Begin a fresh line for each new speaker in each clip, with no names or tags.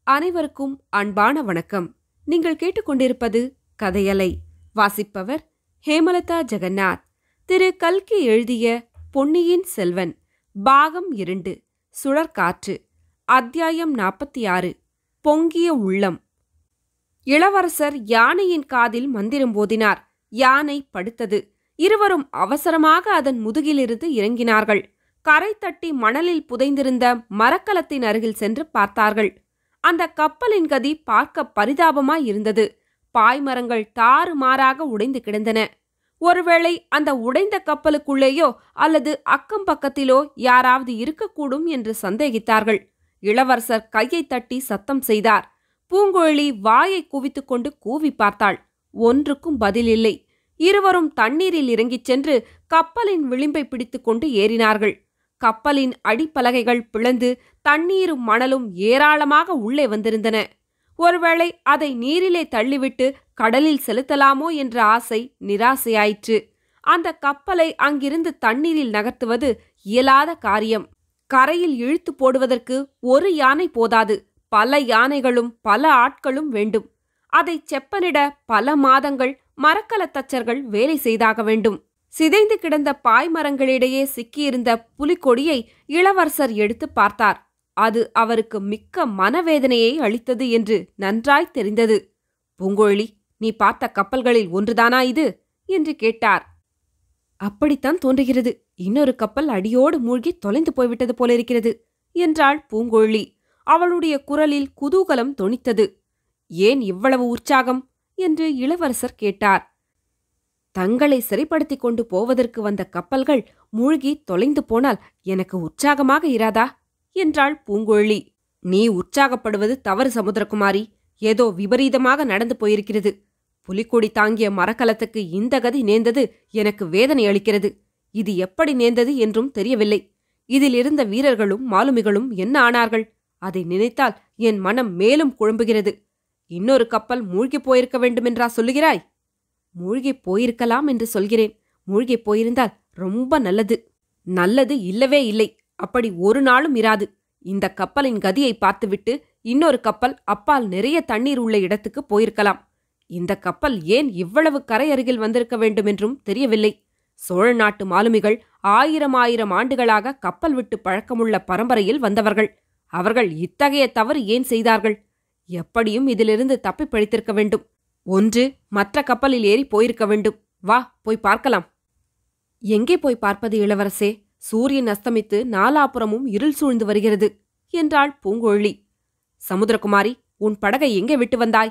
அனைவருக்கும் அன்பான வணக்கம் நீங்கள் கேட்டுக்கொண்டிருப்பது கதையலை வாசிப்பவர் ஹேமலதா ஜெகநாத் திரு கல்கி எழுதிய பொன்னியின் செல்வன் பாகம் இரண்டு சுழற்காற்று அத்தியாயம் நாற்பத்தி ஆறு பொங்கிய உள்ளம் இளவரசர் யானையின் காதில் மந்திரம் போதினார் யானை படுத்தது இருவரும் அவசரமாக அதன் முதுகிலிருந்து இறங்கினார்கள் கரை தட்டி மணலில் புதைந்திருந்த மரக்கலத்தின் அருகில் சென்று பார்த்தார்கள் அந்த கப்பலின் கதி பார்க்க பரிதாபமாய் இருந்தது பாய்மரங்கள் தாறுமாறாக உடைந்து கிடந்தன ஒருவேளை அந்த உடைந்த கப்பலுக்குள்ளேயோ அல்லது அக்கம் பக்கத்திலோ யாராவது இருக்கக்கூடும் என்று சந்தேகித்தார்கள் இளவரசர் கையை தட்டி சத்தம் செய்தார் பூங்குழலி வாயை குவித்துக்கொண்டு கூவி பார்த்தாள் ஒன்றுக்கும் பதில் இல்லை இருவரும் தண்ணீரில் இறங்கிச் சென்று கப்பலின் விளிம்பை பிடித்துக்கொண்டு ஏறினார்கள் கப்பலின் அடிப்பலகைகள் பிளந்து தண்ணீரும் மணலும் ஏராளமாக உள்ளே வந்திருந்தன ஒருவேளை அதை நீரிலே தள்ளிவிட்டு கடலில் செலுத்தலாமோ என்ற ஆசை நிராசையாயிற்று அந்த கப்பலை அங்கிருந்து தண்ணீரில் நகர்த்துவது இயலாத காரியம் கரையில் இழுத்து போடுவதற்கு ஒரு யானை போதாது பல யானைகளும் பல ஆட்களும் வேண்டும் அதை செப்பனிட பல மாதங்கள் மரக்கலத் தச்சர்கள் வேலை செய்தாக வேண்டும் சிதைந்து கிடந்த பாய்மரங்களிடையே சிக்கியிருந்த புலிக்கொடியை இளவரசர் எடுத்து பார்த்தார் அது அவருக்கு மிக்க மனவேதனையை அளித்தது என்று நன்றாய் தெரிந்தது பூங்கோழி நீ பார்த்த கப்பல்களில் ஒன்றுதானா இது என்று கேட்டார் அப்படித்தான் தோன்றுகிறது இன்னொரு கப்பல் அடியோடு மூழ்கி தொலைந்து போய்விட்டது போலிருக்கிறது என்றாள் பூங்கோழி அவளுடைய குரலில் குதூகலம் தொனித்தது ஏன் இவ்வளவு உற்சாகம் என்று இளவரசர் கேட்டார் தங்களை சிறைப்படுத்திக் கொண்டு போவதற்கு வந்த கப்பல்கள் மூழ்கி தொலைந்து போனால் எனக்கு உற்சாகமாக இராதா என்றாள் பூங்கோழி நீ உற்சாகப்படுவது தவறு சமுத்திரகுமாரி ஏதோ விபரீதமாக நடந்து போயிருக்கிறது புலிக்கொடி தாங்கிய மரக்கலத்துக்கு இந்த கதி நேர்ந்தது எனக்கு வேதனை அளிக்கிறது இது எப்படி நேர்ந்தது என்றும் தெரியவில்லை இதில் இருந்த வீரர்களும் மாலுமிகளும் என்ன ஆனார்கள் அதை நினைத்தால் என் மனம் மேலும் குழம்புகிறது இன்னொரு கப்பல் மூழ்கிப் போயிருக்க வேண்டுமென்றா சொல்லுகிறாய் மூழ்கிப் போயிருக்கலாம் என்று சொல்கிறேன் மூழ்கிப் போயிருந்தால் ரொம்ப நல்லது நல்லது இல்லவே இல்லை அப்படி ஒரு நாளும் இராது இந்த கப்பலின் கதியை பார்த்துவிட்டு இன்னொரு கப்பல் அப்பால் நிறைய தண்ணீர் உள்ள இடத்துக்கு போயிருக்கலாம் இந்த கப்பல் ஏன் இவ்வளவு கரை அருகில் வந்திருக்க வேண்டுமென்றும் தெரியவில்லை சோழ நாட்டு மாலுமிகள் ஆயிரம் ஆயிரம் ஆண்டுகளாக கப்பல் விட்டு பழக்கமுள்ள பரம்பரையில் வந்தவர்கள் அவர்கள் இத்தகைய தவறு ஏன் செய்தார்கள் எப்படியும் இதிலிருந்து தப்பிப் பிழைத்திருக்க வேண்டும் ஒன்று மற்ற கப்பலில் ஏறி போயிருக்க வேண்டும் வா போய் பார்க்கலாம் எங்கே போய் பார்ப்பது இளவரசே சூரியன் அஸ்தமித்து நாலாபுறமும் இருள் சூழ்ந்து வருகிறது என்றாள் பூங்கொழி சமுத்திரகுமாரி உன் படகை எங்கே விட்டு வந்தாய்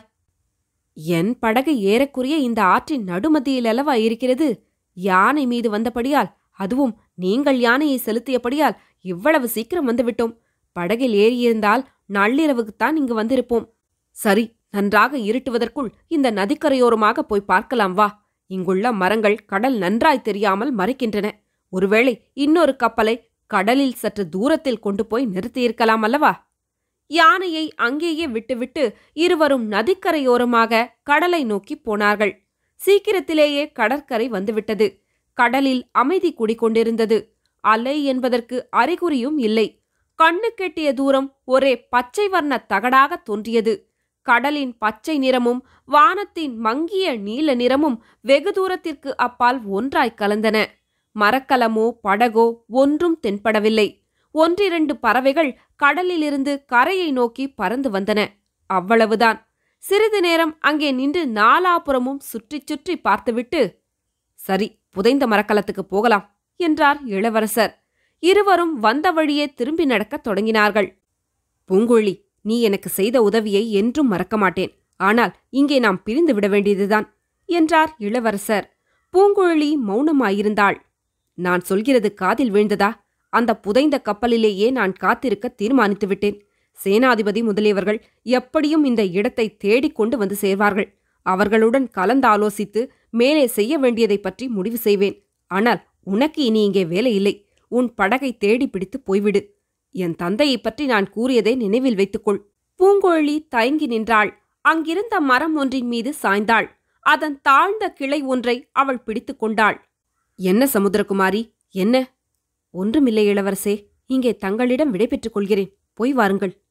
என் படகு ஏறக்குறைய இந்த ஆற்றின் நடுமத்தியில் அல்லவா இருக்கிறது யானை மீது வந்தபடியால் அதுவும் நீங்கள் யானையை செலுத்தியபடியால் இவ்வளவு சீக்கிரம் வந்துவிட்டோம் படகில் ஏறியிருந்தால் நள்ளிரவுக்குத்தான் இங்கு வந்திருப்போம் சரி நன்றாக இருட்டுவதற்குள் இந்த நதிக்கரையோரமாக போய் பார்க்கலாம் வா இங்குள்ள மரங்கள் கடல் நன்றாய் தெரியாமல் மறைக்கின்றன ஒருவேளை இன்னொரு கப்பலை கடலில் சற்று தூரத்தில் கொண்டு போய் நிறுத்தியிருக்கலாம் அல்லவா யானையை அங்கேயே விட்டுவிட்டு இருவரும் நதிக்கரையோரமாக கடலை நோக்கிப் போனார்கள் சீக்கிரத்திலேயே கடற்கரை வந்துவிட்டது கடலில் அமைதி குடிகொண்டிருந்தது அலை என்பதற்கு அறிகுறியும் இல்லை கண்ணு கெட்டிய தூரம் ஒரே பச்சை வர்ண தகடாக தோன்றியது கடலின் பச்சை நிறமும் வானத்தின் மங்கிய நீல நிறமும் வெகு தூரத்திற்கு அப்பால் ஒன்றாய் கலந்தன மரக்கலமோ படகோ ஒன்றும் தென்படவில்லை ஒன்றிரண்டு பறவைகள் கடலிலிருந்து கரையை நோக்கி பறந்து வந்தன அவ்வளவுதான் சிறிது நேரம் அங்கே நின்று நாலாபுறமும் சுற்றிச் சுற்றி பார்த்துவிட்டு சரி புதைந்த மரக்கலத்துக்கு போகலாம் என்றார் இளவரசர் இருவரும் வந்த வழியே திரும்பி நடக்கத் தொடங்கினார்கள் பூங்குழி நீ எனக்கு செய்த உதவியை என்றும் மறக்க மாட்டேன் ஆனால் இங்கே நாம் பிரிந்து விட வேண்டியதுதான் என்றார் இளவரசர் பூங்குழலி மௌனமாயிருந்தாள் நான் சொல்கிறது காதில் வீழ்ந்ததா அந்த புதைந்த கப்பலிலேயே நான் காத்திருக்க தீர்மானித்து விட்டேன் சேனாதிபதி முதலியவர்கள் எப்படியும் இந்த இடத்தை தேடிக் கொண்டு வந்து சேர்வார்கள் அவர்களுடன் கலந்தாலோசித்து மேலே செய்ய வேண்டியதைப் பற்றி முடிவு செய்வேன் ஆனால் உனக்கு இனி இங்கே வேலை இல்லை உன் படகை தேடி பிடித்து போய்விடு என் தந்தையைப் பற்றி நான் கூறியதை நினைவில் வைத்துக்கொள் பூங்கோழி தயங்கி நின்றாள் அங்கிருந்த மரம் ஒன்றின் மீது சாய்ந்தாள் அதன் தாழ்ந்த கிளை ஒன்றை அவள் பிடித்துக் கொண்டாள் என்ன சமுத்திரகுமாரி என்ன ஒன்றுமில்லை இளவரசே இங்கே தங்களிடம் விடைபெற்றுக் கொள்கிறேன் போய் வாருங்கள்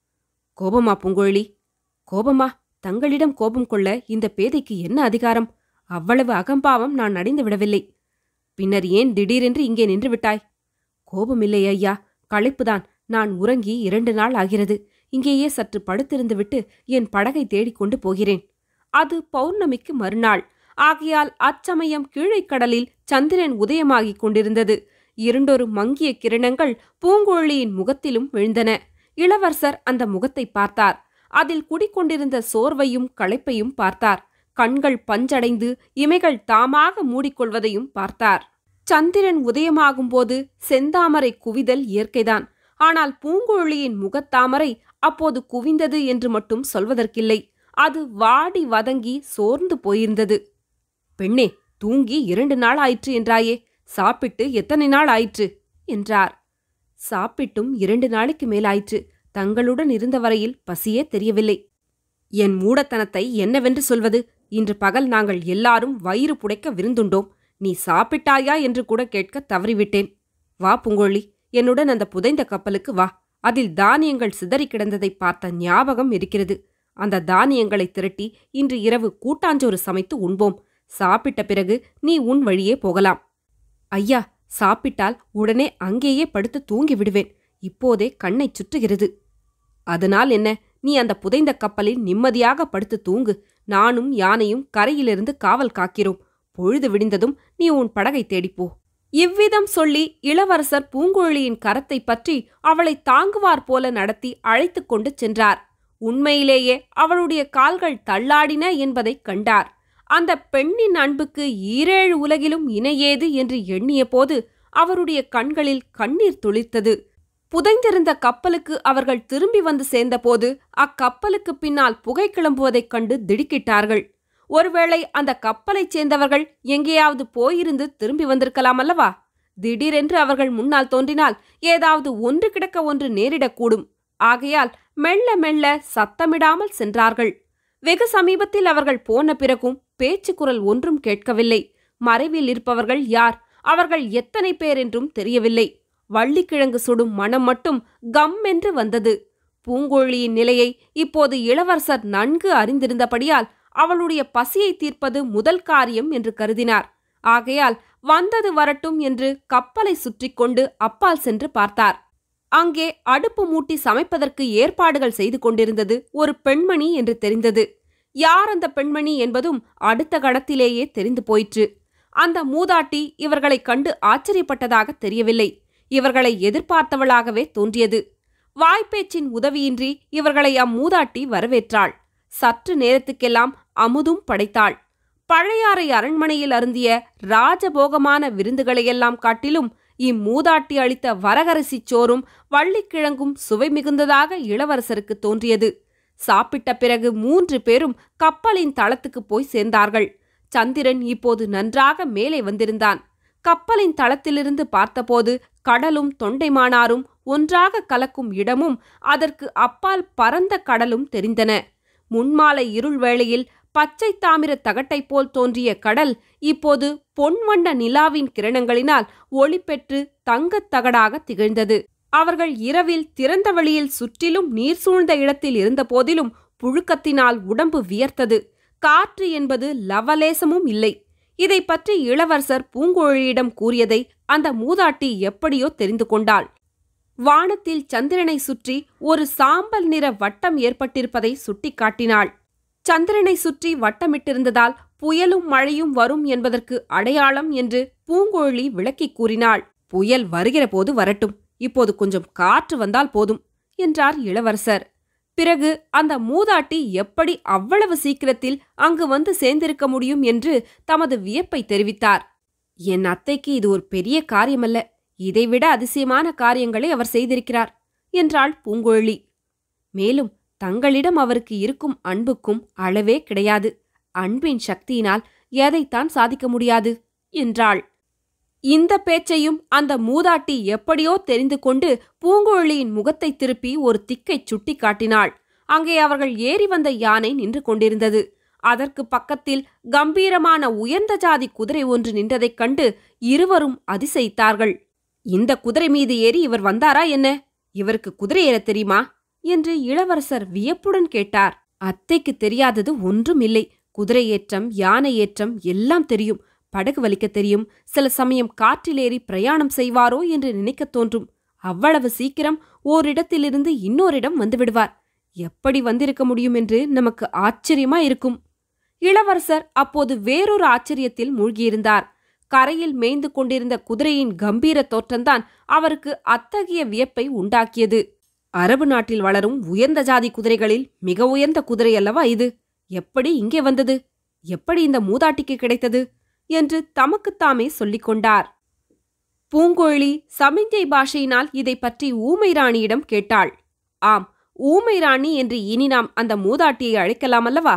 கோபமா பூங்குழலி கோபமா தங்களிடம் கோபம் கொள்ள இந்த பேதைக்கு என்ன அதிகாரம் அவ்வளவு அகம்பாவம் நான் அடைந்து விடவில்லை பின்னர் ஏன் திடீரென்று இங்கே நின்று விட்டாய் கோபமில்லை ஐயா களைப்புதான் நான் உறங்கி இரண்டு நாள் ஆகிறது இங்கேயே சற்று படுத்திருந்து விட்டு என் படகை தேடிக்கொண்டு போகிறேன் அது பௌர்ணமிக்கு மறுநாள் ஆகையால் அச்சமயம் கீழைக்கடலில் சந்திரன் உதயமாகிக் கொண்டிருந்தது இருண்டொரு மங்கிய கிரணங்கள் பூங்கோழியின் முகத்திலும் விழுந்தன இளவரசர் அந்த முகத்தை பார்த்தார் அதில் குடிக்கொண்டிருந்த சோர்வையும் களைப்பையும் பார்த்தார் கண்கள் பஞ்சடைந்து இமைகள் தாமாக மூடிக்கொள்வதையும் பார்த்தார் சந்திரன் உதயமாகும்போது செந்தாமரை குவிதல் இயற்கைதான் ஆனால் பூங்கோழியின் முகத்தாமரை அப்போது குவிந்தது என்று மட்டும் சொல்வதற்கில்லை அது வாடி வதங்கி சோர்ந்து போயிருந்தது பெண்ணே தூங்கி இரண்டு நாள் ஆயிற்று என்றாயே சாப்பிட்டு எத்தனை நாள் ஆயிற்று என்றார் சாப்பிட்டும் இரண்டு நாளைக்கு மேலாயிற்று தங்களுடன் இருந்த வரையில் பசியே தெரியவில்லை என் மூடத்தனத்தை என்னவென்று சொல்வது இன்று பகல் நாங்கள் எல்லாரும் வயிறு புடைக்க விருந்துண்டோம் நீ சாப்பிட்டாயா என்று கூட கேட்க தவறிவிட்டேன் வா பூங்கோழி என்னுடன் அந்த புதைந்த கப்பலுக்கு வா அதில் தானியங்கள் சிதறி கிடந்ததை பார்த்த ஞாபகம் இருக்கிறது அந்த தானியங்களை திரட்டி இன்று இரவு கூட்டாஞ்சோறு சமைத்து உண்போம் சாப்பிட்ட பிறகு நீ உன் வழியே போகலாம் ஐயா சாப்பிட்டால் உடனே அங்கேயே படுத்து தூங்கி விடுவேன் இப்போதே கண்ணைச் சுற்றுகிறது அதனால் என்ன நீ அந்த புதைந்த கப்பலில் நிம்மதியாக படுத்து தூங்கு நானும் யானையும் கரையிலிருந்து காவல் காக்கிறோம் பொழுது விடிந்ததும் நீ உன் படகை தேடிப்போ இவ்விதம் சொல்லி இளவரசர் பூங்குழலியின் கரத்தை பற்றி அவளை தாங்குவார் போல நடத்தி அழைத்துக் கொண்டு சென்றார் உண்மையிலேயே அவளுடைய கால்கள் தள்ளாடின என்பதைக் கண்டார் அந்த பெண்ணின் அன்புக்கு ஈரேழு உலகிலும் இணையேது என்று எண்ணிய போது அவருடைய கண்களில் கண்ணீர் துளிர்த்தது புதைந்திருந்த கப்பலுக்கு அவர்கள் திரும்பி வந்து சேர்ந்தபோது அக்கப்பலுக்கு பின்னால் புகை கிளம்புவதைக் கண்டு திடுக்கிட்டார்கள் ஒருவேளை அந்த கப்பலைச் சேர்ந்தவர்கள் எங்கேயாவது போயிருந்து திரும்பி வந்திருக்கலாம் அல்லவா திடீரென்று அவர்கள் முன்னால் தோன்றினால் ஏதாவது ஒன்று கிடக்க ஒன்று நேரிடக்கூடும் ஆகையால் மெல்ல மெல்ல சத்தமிடாமல் சென்றார்கள் வெகு சமீபத்தில் அவர்கள் போன பிறகும் பேச்சு குரல் ஒன்றும் கேட்கவில்லை மறைவில் இருப்பவர்கள் யார் அவர்கள் எத்தனை பேர் என்றும் தெரியவில்லை வள்ளிக்கிழங்கு சுடும் மனம் மட்டும் கம் என்று வந்தது பூங்கோழியின் நிலையை இப்போது இளவரசர் நன்கு அறிந்திருந்தபடியால் அவளுடைய பசியை தீர்ப்பது முதல் காரியம் என்று கருதினார் ஆகையால் வந்தது வரட்டும் என்று கப்பலை சுற்றி கொண்டு அப்பால் சென்று பார்த்தார் அங்கே அடுப்பு மூட்டி சமைப்பதற்கு ஏற்பாடுகள் செய்து கொண்டிருந்தது ஒரு பெண்மணி என்று தெரிந்தது யார் அந்த பெண்மணி என்பதும் அடுத்த கணத்திலேயே தெரிந்து போயிற்று அந்த மூதாட்டி இவர்களைக் கண்டு ஆச்சரியப்பட்டதாக தெரியவில்லை இவர்களை எதிர்பார்த்தவளாகவே தோன்றியது வாய்ப்பேச்சின் உதவியின்றி இவர்களை அம்மூதாட்டி வரவேற்றாள் சற்று நேரத்துக்கெல்லாம் அமுதும் படைத்தாள் பழையாறை அரண்மனையில் அருந்திய ராஜபோகமான விருந்துகளையெல்லாம் காட்டிலும் இம்மூதாட்டி அளித்த வரகரசிச் சோறும் வள்ளிக்கிழங்கும் சுவை மிகுந்ததாக இளவரசருக்கு தோன்றியது சாப்பிட்ட பிறகு மூன்று பேரும் கப்பலின் தளத்துக்கு போய் சேர்ந்தார்கள் சந்திரன் இப்போது நன்றாக மேலே வந்திருந்தான் கப்பலின் தளத்திலிருந்து பார்த்தபோது கடலும் தொண்டைமானாரும் ஒன்றாக கலக்கும் இடமும் அதற்கு அப்பால் பரந்த கடலும் தெரிந்தன முன்மாலை இருள் வேளையில் பச்சை தாமிர தகட்டைப் போல் தோன்றிய கடல் இப்போது பொன்வண்ண நிலாவின் கிரணங்களினால் ஒளி பெற்று தங்கத் தகடாக திகழ்ந்தது அவர்கள் இரவில் திறந்த வெளியில் சுற்றிலும் நீர் சூழ்ந்த இடத்தில் இருந்தபோதிலும் புழுக்கத்தினால் உடம்பு வியர்த்தது காற்று என்பது லவலேசமும் இல்லை இதை பற்றி இளவரசர் பூங்கோழியிடம் கூறியதை அந்த மூதாட்டி எப்படியோ தெரிந்து கொண்டாள் வானத்தில் சந்திரனை சுற்றி ஒரு சாம்பல் நிற வட்டம் ஏற்பட்டிருப்பதை சுட்டிக்காட்டினாள் சந்திரனை சுற்றி வட்டமிட்டிருந்ததால் புயலும் மழையும் வரும் என்பதற்கு அடையாளம் என்று பூங்கோழி விளக்கிக் கூறினாள் புயல் வருகிற போது வரட்டும் இப்போது கொஞ்சம் காற்று வந்தால் போதும் என்றார் இளவரசர் பிறகு அந்த மூதாட்டி எப்படி அவ்வளவு சீக்கிரத்தில் அங்கு வந்து சேர்ந்திருக்க முடியும் என்று தமது வியப்பை தெரிவித்தார் என் அத்தைக்கு இது ஒரு பெரிய காரியமல்ல இதைவிட அதிசயமான காரியங்களை அவர் செய்திருக்கிறார் என்றாள் பூங்கோழி மேலும் தங்களிடம் அவருக்கு இருக்கும் அன்புக்கும் அளவே கிடையாது அன்பின் சக்தியினால் எதைத்தான் சாதிக்க முடியாது என்றாள் இந்த பேச்சையும் அந்த மூதாட்டி எப்படியோ தெரிந்து கொண்டு பூங்கோழியின் முகத்தை திருப்பி ஒரு திக்கைச் சுட்டி காட்டினாள் அங்கே அவர்கள் ஏறி வந்த யானை நின்று கொண்டிருந்தது அதற்கு பக்கத்தில் கம்பீரமான உயர்ந்த ஜாதி குதிரை ஒன்று நின்றதைக் கண்டு இருவரும் அதிசயித்தார்கள் இந்த குதிரை மீது ஏறி இவர் வந்தாரா என்ன இவருக்கு குதிரை ஏற தெரியுமா என்று இளவரசர் வியப்புடன் கேட்டார் அத்தைக்கு தெரியாதது ஒன்றும் இல்லை குதிரை ஏற்றம் யானை ஏற்றம் எல்லாம் தெரியும் படகு வலிக்க தெரியும் சில சமயம் காற்றிலேறி பிரயாணம் செய்வாரோ என்று நினைக்கத் தோன்றும் அவ்வளவு சீக்கிரம் ஓரிடத்திலிருந்து இன்னோரிடம் வந்துவிடுவார் எப்படி வந்திருக்க முடியும் என்று நமக்கு ஆச்சரியமா இருக்கும் இளவரசர் அப்போது வேறொரு ஆச்சரியத்தில் மூழ்கியிருந்தார் கரையில் மேய்ந்து கொண்டிருந்த குதிரையின் கம்பீர தோற்றம்தான் அவருக்கு அத்தகைய வியப்பை உண்டாக்கியது அரபு நாட்டில் வளரும் உயர்ந்த ஜாதி குதிரைகளில் மிக உயர்ந்த குதிரை அல்லவா இது எப்படி இங்கே வந்தது எப்படி இந்த மூதாட்டிக்கு கிடைத்தது என்று தமக்குத்தாமே சொல்லிக் கொண்டார் பூங்கோழி சமிஞ்சை பாஷையினால் இதை பற்றி ஊமை ராணியிடம் கேட்டாள் ஆம் ஊமை ராணி என்று இனி நாம் அந்த மூதாட்டியை அழைக்கலாம் அல்லவா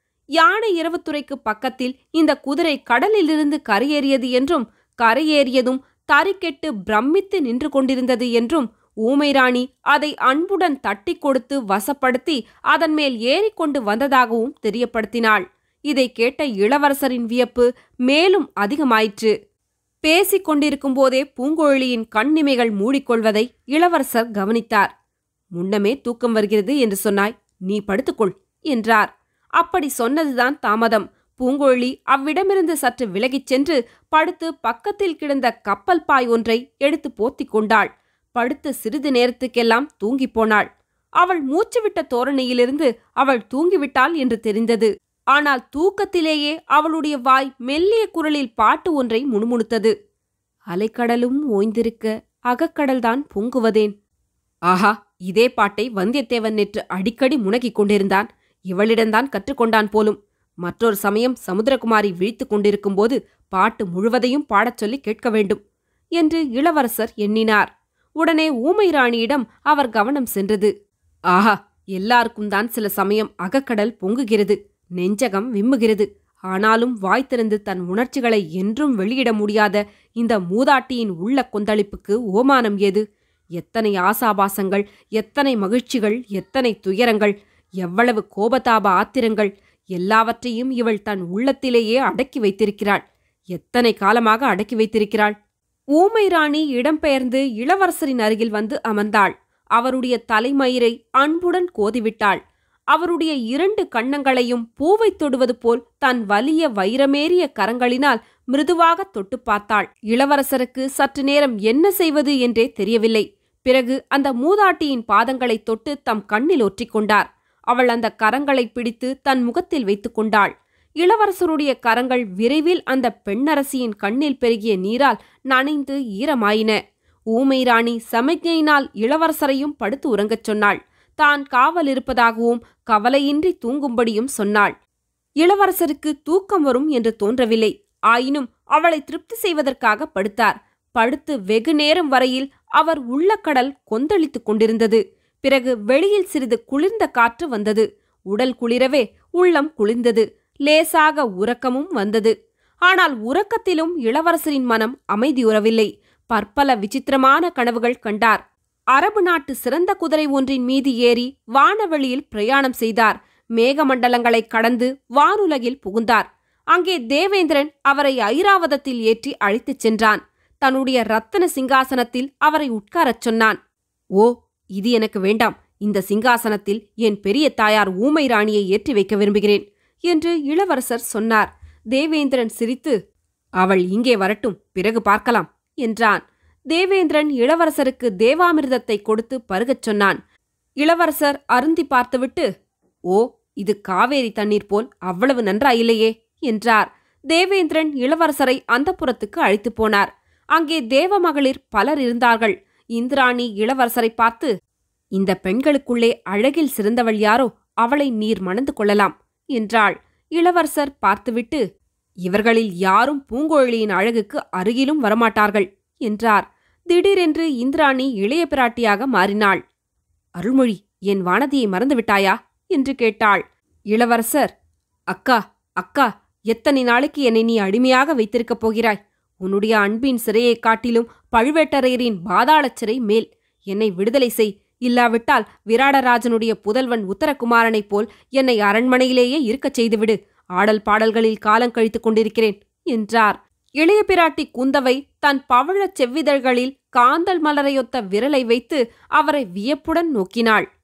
யானை இரவுத்துறைக்கு பக்கத்தில் இந்த குதிரை கடலிலிருந்து கரையேறியது என்றும் கரையேறியதும் தறிக்கெட்டு பிரமித்து நின்று கொண்டிருந்தது என்றும் ஊமைராணி அதை அன்புடன் தட்டி கொடுத்து வசப்படுத்தி அதன் மேல் ஏறிக்கொண்டு வந்ததாகவும் தெரியப்படுத்தினாள் இதை கேட்ட இளவரசரின் வியப்பு மேலும் அதிகமாயிற்று பேசிக் கொண்டிருக்கும் போதே பூங்கோழியின் கண்ணிமைகள் மூடிக்கொள்வதை இளவரசர் கவனித்தார் முன்னமே தூக்கம் வருகிறது என்று சொன்னாய் நீ படுத்துக்கொள் என்றார் அப்படி சொன்னதுதான் தாமதம் பூங்கோழி அவ்விடமிருந்து சற்று விலகிச் சென்று படுத்து பக்கத்தில் கிடந்த கப்பல் பாய் ஒன்றை எடுத்து போத்திக் கொண்டாள் படுத்து சிறிது நேரத்துக்கெல்லாம் தூங்கிப் போனாள் அவள் மூச்சுவிட்ட தோரணையிலிருந்து அவள் தூங்கிவிட்டாள் என்று தெரிந்தது ஆனால் தூக்கத்திலேயே அவளுடைய வாய் மெல்லிய குரலில் பாட்டு ஒன்றை முணுமுணுத்தது அலைக்கடலும் ஓய்ந்திருக்க அகக்கடல்தான் பொங்குவதேன் ஆஹா இதே பாட்டை வந்தியத்தேவன் நேற்று அடிக்கடி முனகிக் கொண்டிருந்தான் இவளிடம்தான் கற்றுக்கொண்டான் போலும் மற்றொரு சமயம் சமுத்திரகுமாரி விழித்துக் கொண்டிருக்கும்போது பாட்டு முழுவதையும் பாடச் சொல்லி கேட்க வேண்டும் என்று இளவரசர் எண்ணினார் உடனே ஊமை ராணியிடம் அவர் கவனம் சென்றது ஆஹா எல்லாருக்கும் தான் சில சமயம் அகக்கடல் பொங்குகிறது நெஞ்சகம் விம்முகிறது ஆனாலும் வாய் திறந்து தன் உணர்ச்சிகளை என்றும் வெளியிட முடியாத இந்த மூதாட்டியின் உள்ள கொந்தளிப்புக்கு ஓமானம் ஏது எத்தனை ஆசாபாசங்கள் எத்தனை மகிழ்ச்சிகள் எத்தனை துயரங்கள் எவ்வளவு கோபதாப ஆத்திரங்கள் எல்லாவற்றையும் இவள் தன் உள்ளத்திலேயே அடக்கி வைத்திருக்கிறாள் எத்தனை காலமாக அடக்கி வைத்திருக்கிறாள் ஊமை ராணி இடம்பெயர்ந்து இளவரசரின் அருகில் வந்து அமர்ந்தாள் அவருடைய தலைமயிரை அன்புடன் கோதிவிட்டாள் அவருடைய இரண்டு கன்னங்களையும் பூவைத் தொடுவது போல் தன் வலிய வைரமேறிய கரங்களினால் மிருதுவாக தொட்டு பார்த்தாள் இளவரசருக்கு சற்று நேரம் என்ன செய்வது என்றே தெரியவில்லை பிறகு அந்த மூதாட்டியின் பாதங்களைத் தொட்டு தம் கண்ணில் ஒற்றிக்கொண்டார் அவள் அந்த கரங்களை பிடித்து தன் முகத்தில் வைத்துக் கொண்டாள் இளவரசருடைய கரங்கள் விரைவில் அந்த பெண்ணரசியின் கண்ணில் பெருகிய நீரால் நனைந்து ஈரமாயின ஊமை ராணி சமிக்ஞையினால் இளவரசரையும் படுத்து உறங்கச் சொன்னாள் தான் காவல் இருப்பதாகவும் கவலையின்றி தூங்கும்படியும் சொன்னாள் இளவரசருக்கு தூக்கம் வரும் என்று தோன்றவில்லை ஆயினும் அவளை திருப்தி செய்வதற்காக படுத்தார் படுத்து வெகு நேரம் வரையில் அவர் உள்ள கடல் கொந்தளித்துக் கொண்டிருந்தது பிறகு வெளியில் சிறிது குளிர்ந்த காற்று வந்தது உடல் குளிரவே உள்ளம் குளிர்ந்தது லேசாக உறக்கமும் வந்தது ஆனால் உறக்கத்திலும் இளவரசரின் மனம் அமைதியுறவில்லை பற்பல விசித்திரமான கனவுகள் கண்டார் அரபு நாட்டு சிறந்த குதிரை ஒன்றின் மீது ஏறி வானவெளியில் பிரயாணம் செய்தார் மேகமண்டலங்களை கடந்து வானுலகில் புகுந்தார் அங்கே தேவேந்திரன் அவரை ஐராவதத்தில் ஏற்றி அழைத்துச் சென்றான் தன்னுடைய ரத்தன சிங்காசனத்தில் அவரை உட்காரச் சொன்னான் ஓ இது எனக்கு வேண்டாம் இந்த சிங்காசனத்தில் என் பெரிய தாயார் ஊமை ராணியை ஏற்றி வைக்க விரும்புகிறேன் என்று இளவரசர் சொன்னார் தேவேந்திரன் சிரித்து அவள் இங்கே வரட்டும் பிறகு பார்க்கலாம் என்றான் தேவேந்திரன் இளவரசருக்கு தேவாமிர்தத்தை கொடுத்து பருகச் சொன்னான் இளவரசர் அருந்தி பார்த்துவிட்டு ஓ இது காவேரி தண்ணீர் போல் அவ்வளவு நன்றாயில்லையே என்றார் தேவேந்திரன் இளவரசரை அந்தப்புறத்துக்கு அழைத்துப் போனார் அங்கே தேவமகளிர் பலர் இருந்தார்கள் இந்திராணி இளவரசரை பார்த்து இந்த பெண்களுக்குள்ளே அழகில் சிறந்தவள் யாரோ அவளை நீர் மணந்து கொள்ளலாம் என்றாள் இளவரசர் பார்த்துவிட்டு இவர்களில் யாரும் பூங்கோழியின் அழகுக்கு அருகிலும் வரமாட்டார்கள் என்றார் திடீரென்று இந்திராணி இளைய பிராட்டியாக மாறினாள் அருள்மொழி என் வானதியை மறந்துவிட்டாயா என்று கேட்டாள் இளவரசர் அக்கா அக்கா எத்தனை நாளைக்கு என்னை நீ அடிமையாக வைத்திருக்கப் போகிறாய் உன்னுடைய அன்பின் சிறையைக் காட்டிலும் பழுவேட்டரையரின் பாதாளச் சிறை மேல் என்னை விடுதலை செய் இல்லாவிட்டால் விராடராஜனுடைய புதல்வன் உத்தரகுமாரனைப் போல் என்னை அரண்மனையிலேயே இருக்கச் செய்துவிடு ஆடல் பாடல்களில் காலங்கழித்துக் கொண்டிருக்கிறேன் என்றார் இளைய பிராட்டி குந்தவை தன் பவழச் செவ்விதழ்களில் காந்தல் மலரையொத்த விரலை வைத்து அவரை வியப்புடன் நோக்கினாள்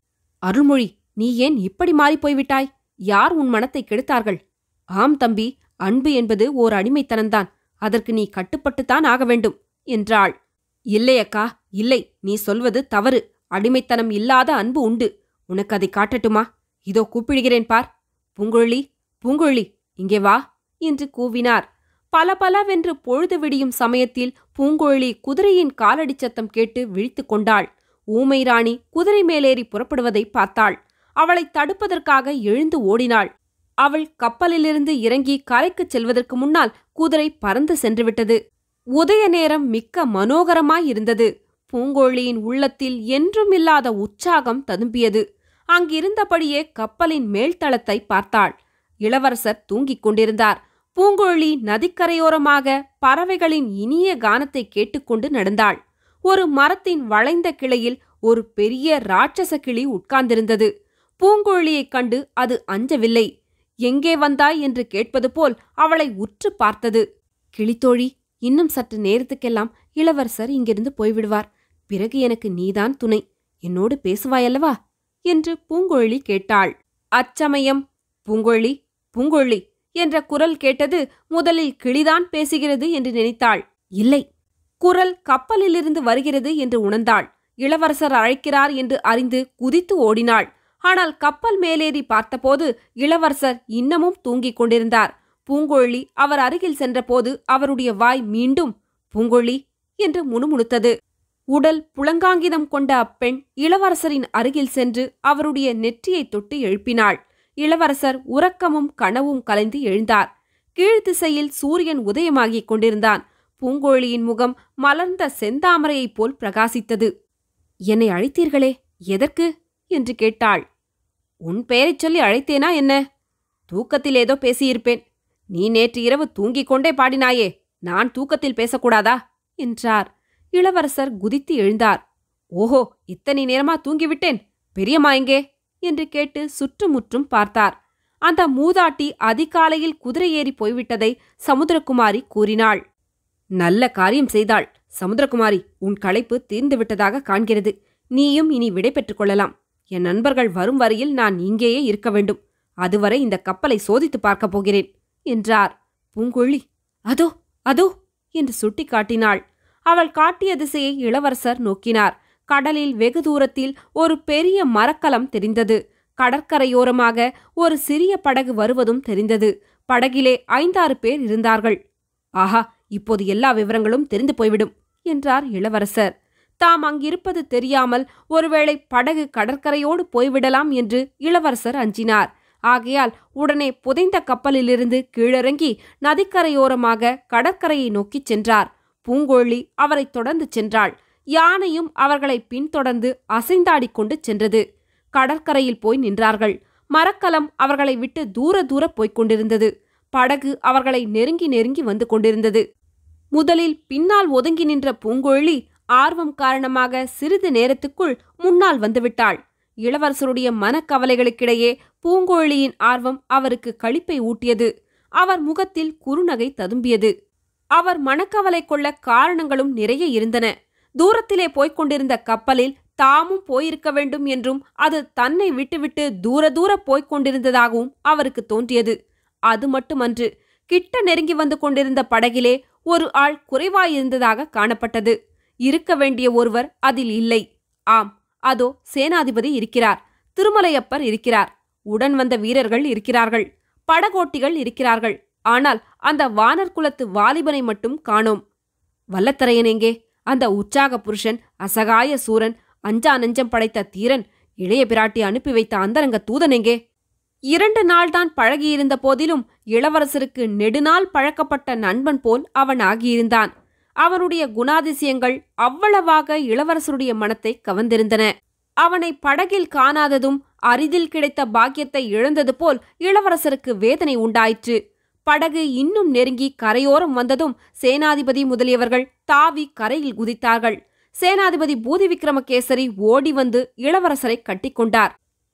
அருள்மொழி நீ ஏன் இப்படி மாறிப் போய்விட்டாய் யார் உன் மனத்தை கெடுத்தார்கள் ஆம் தம்பி அன்பு என்பது ஓர் அடிமைத்தனம்தான் அதற்கு நீ கட்டுப்பட்டுத்தான் ஆக வேண்டும் என்றாள் இல்லை அக்கா இல்லை நீ சொல்வது தவறு அடிமைத்தனம் இல்லாத அன்பு உண்டு உனக்கு அதை காட்டட்டுமா இதோ கூப்பிடுகிறேன் பார் பூங்குழலி பூங்குழலி இங்கே வா என்று கூவினார் பல பலவென்று பொழுது விடியும் சமயத்தில் பூங்குழலி குதிரையின் காலடிச் சத்தம் கேட்டு விழித்துக் கொண்டாள் ஊமை ராணி குதிரை மேலேறி புறப்படுவதை பார்த்தாள் அவளை தடுப்பதற்காக எழுந்து ஓடினாள் அவள் கப்பலிலிருந்து இறங்கி கரைக்குச் செல்வதற்கு முன்னால் குதிரை பறந்து சென்றுவிட்டது உதய நேரம் மிக்க மனோகரமாயிருந்தது பூங்கோழியின் உள்ளத்தில் என்றுமில்லாத உற்சாகம் ததும்பியது அங்கிருந்தபடியே கப்பலின் மேல்தளத்தை பார்த்தாள் இளவரசர் தூங்கிக் கொண்டிருந்தார் பூங்கோழி நதிக்கரையோரமாக பறவைகளின் இனிய கானத்தை கேட்டுக்கொண்டு நடந்தாள் ஒரு மரத்தின் வளைந்த கிளையில் ஒரு பெரிய ராட்சச கிளி உட்கார்ந்திருந்தது பூங்கோழியைக் கண்டு அது அஞ்சவில்லை எங்கே வந்தாய் என்று கேட்பது போல் அவளை உற்று பார்த்தது கிளித்தோழி இன்னும் சற்று நேரத்துக்கெல்லாம் இளவரசர் இங்கிருந்து போய்விடுவார் பிறகு எனக்கு நீதான் துணை என்னோடு பேசுவாயல்லவா என்று பூங்கொழி கேட்டாள் அச்சமயம் பூங்கொழி பூங்கொழி என்ற குரல் கேட்டது முதலில் கிளிதான் பேசுகிறது என்று நினைத்தாள் இல்லை குரல் கப்பலிலிருந்து வருகிறது என்று உணர்ந்தாள் இளவரசர் அழைக்கிறார் என்று அறிந்து குதித்து ஓடினாள் ஆனால் கப்பல் மேலேறி பார்த்தபோது இளவரசர் இன்னமும் தூங்கிக் கொண்டிருந்தார் பூங்கொழி அவர் அருகில் சென்றபோது அவருடைய வாய் மீண்டும் பூங்கொழி என்று முணுமுணுத்தது உடல் புலங்காங்கிதம் கொண்ட அப்பெண் இளவரசரின் அருகில் சென்று அவருடைய நெற்றியை தொட்டு எழுப்பினாள் இளவரசர் உறக்கமும் கனவும் கலைந்து எழுந்தார் கீழ்த்திசையில் சூரியன் உதயமாகிக் கொண்டிருந்தான் பூங்கோழியின் முகம் மலர்ந்த செந்தாமரையைப் போல் பிரகாசித்தது என்னை அழைத்தீர்களே எதற்கு என்று கேட்டாள் உன் பெயரைச் சொல்லி அழைத்தேனா என்ன தூக்கத்தில் ஏதோ பேசியிருப்பேன் நீ நேற்று இரவு தூங்கிக் கொண்டே பாடினாயே நான் தூக்கத்தில் பேசக்கூடாதா என்றார் இளவரசர் குதித்து எழுந்தார் ஓஹோ இத்தனை நேரமா தூங்கிவிட்டேன் பெரியம்மா எங்கே என்று கேட்டு சுற்றுமுற்றும் பார்த்தார் அந்த மூதாட்டி அதிகாலையில் குதிரை ஏறி போய்விட்டதை சமுத்திரகுமாரி கூறினாள் நல்ல காரியம் செய்தாள் சமுத்திரகுமாரி உன் களைப்பு தீர்ந்துவிட்டதாக காண்கிறது நீயும் இனி விடை பெற்றுக் கொள்ளலாம் என் நண்பர்கள் வரும் வரையில் நான் இங்கேயே இருக்க வேண்டும் அதுவரை இந்த கப்பலை சோதித்துப் பார்க்கப் போகிறேன் என்றார் பூங்கொழி அதோ அதோ என்று சுட்டிக்காட்டினாள் அவள் காட்டிய திசையை இளவரசர் நோக்கினார் கடலில் வெகு தூரத்தில் ஒரு பெரிய மரக்கலம் தெரிந்தது கடற்கரையோரமாக ஒரு சிறிய படகு வருவதும் தெரிந்தது படகிலே ஐந்தாறு பேர் இருந்தார்கள் ஆஹா இப்போது எல்லா விவரங்களும் தெரிந்து போய்விடும் என்றார் இளவரசர் தாம் அங்கிருப்பது தெரியாமல் ஒருவேளை படகு கடற்கரையோடு போய்விடலாம் என்று இளவரசர் அஞ்சினார் ஆகையால் உடனே புதைந்த கப்பலிலிருந்து கீழிறங்கி நதிக்கரையோரமாக கடற்கரையை நோக்கிச் சென்றார் பூங்கோழி அவரைத் தொடர்ந்து சென்றாள் யானையும் அவர்களை பின்தொடர்ந்து அசைந்தாடிக் கொண்டு சென்றது கடற்கரையில் போய் நின்றார்கள் மரக்கலம் அவர்களை விட்டு தூர தூர போய்க் கொண்டிருந்தது படகு அவர்களை நெருங்கி நெருங்கி வந்து கொண்டிருந்தது முதலில் பின்னால் ஒதுங்கி நின்ற பூங்கொழி ஆர்வம் காரணமாக சிறிது நேரத்துக்குள் முன்னால் வந்துவிட்டாள் இளவரசருடைய மனக்கவலைகளுக்கிடையே பூங்கோழியின் ஆர்வம் அவருக்கு களிப்பை ஊட்டியது அவர் முகத்தில் குறுநகை ததும்பியது அவர் மனக்கவலை கொள்ள காரணங்களும் நிறைய இருந்தன தூரத்திலே போய்க் கொண்டிருந்த கப்பலில் தாமும் போயிருக்க வேண்டும் என்றும் அது தன்னை விட்டுவிட்டு தூர தூர போய்க் கொண்டிருந்ததாகவும் அவருக்கு தோன்றியது அது மட்டுமன்று கிட்ட நெருங்கி வந்து கொண்டிருந்த படகிலே ஒரு ஆள் குறைவாயிருந்ததாக காணப்பட்டது இருக்க வேண்டிய ஒருவர் அதில் இல்லை ஆம் அதோ சேனாதிபதி இருக்கிறார் திருமலையப்பர் இருக்கிறார் உடன் வந்த வீரர்கள் இருக்கிறார்கள் படகோட்டிகள் இருக்கிறார்கள் ஆனால் அந்த வானர் குலத்து வாலிபனை மட்டும் காணோம் வல்லத்தரையன் எங்கே அந்த உற்சாக புருஷன் அசகாய சூரன் அஞ்சா நெஞ்சம் படைத்த தீரன் இளைய பிராட்டி அனுப்பி வைத்த அந்தரங்க தூதன் எங்கே இரண்டு நாள்தான் பழகியிருந்த போதிலும் இளவரசருக்கு நெடுநாள் பழக்கப்பட்ட நண்பன் போல் அவன் ஆகியிருந்தான் அவனுடைய குணாதிசயங்கள் அவ்வளவாக இளவரசருடைய மனத்தை கவர்ந்திருந்தன அவனை படகில் காணாததும் அரிதில் கிடைத்த பாக்கியத்தை இழந்தது போல் இளவரசருக்கு வேதனை உண்டாயிற்று படகு இன்னும் நெருங்கி கரையோரம் வந்ததும் சேனாதிபதி முதலியவர்கள் தாவி கரையில் குதித்தார்கள் சேனாதிபதி பூதி விக்ரமகேசரி ஓடி வந்து இளவரசரை கட்டிக்கொண்டார்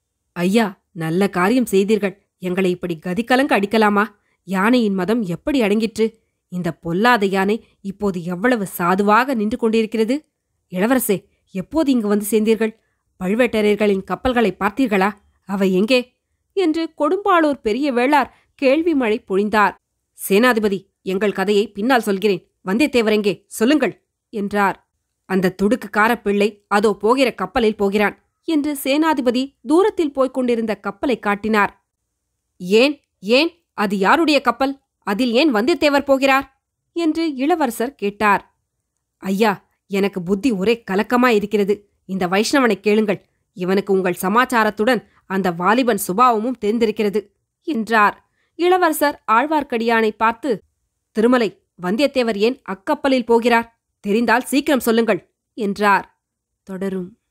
ஐயா நல்ல காரியம் செய்தீர்கள் எங்களை இப்படி கதிகலங்க அடிக்கலாமா யானையின் மதம் எப்படி அடங்கிற்று இந்த பொல்லாத யானை இப்போது எவ்வளவு சாதுவாக நின்று கொண்டிருக்கிறது இளவரசே எப்போது இங்கு வந்து சேர்ந்தீர்கள் பழுவேட்டரையர்களின் கப்பல்களை பார்த்தீர்களா அவை எங்கே என்று கொடும்பாளூர் பெரிய வேளார் கேள்வி மழை பொழிந்தார் சேனாதிபதி எங்கள் கதையை பின்னால் சொல்கிறேன் வந்தியத்தேவர் எங்கே சொல்லுங்கள் என்றார் அந்த துடுக்குக்கார பிள்ளை அதோ போகிற கப்பலில் போகிறான் என்று சேனாதிபதி தூரத்தில் போய்க் கொண்டிருந்த கப்பலை காட்டினார் ஏன் ஏன் அது யாருடைய கப்பல் அதில் ஏன் வந்தியத்தேவர் போகிறார் என்று இளவரசர் கேட்டார் ஐயா எனக்கு புத்தி ஒரே கலக்கமாயிருக்கிறது இந்த வைஷ்ணவனை கேளுங்கள் இவனுக்கு உங்கள் சமாச்சாரத்துடன் அந்த வாலிபன் சுபாவமும் தெரிந்திருக்கிறது என்றார் இளவரசர் ஆழ்வார்க்கடியானை பார்த்து திருமலை வந்தியத்தேவர் ஏன் அக்கப்பலில் போகிறார் தெரிந்தால் சீக்கிரம் சொல்லுங்கள் என்றார் தொடரும்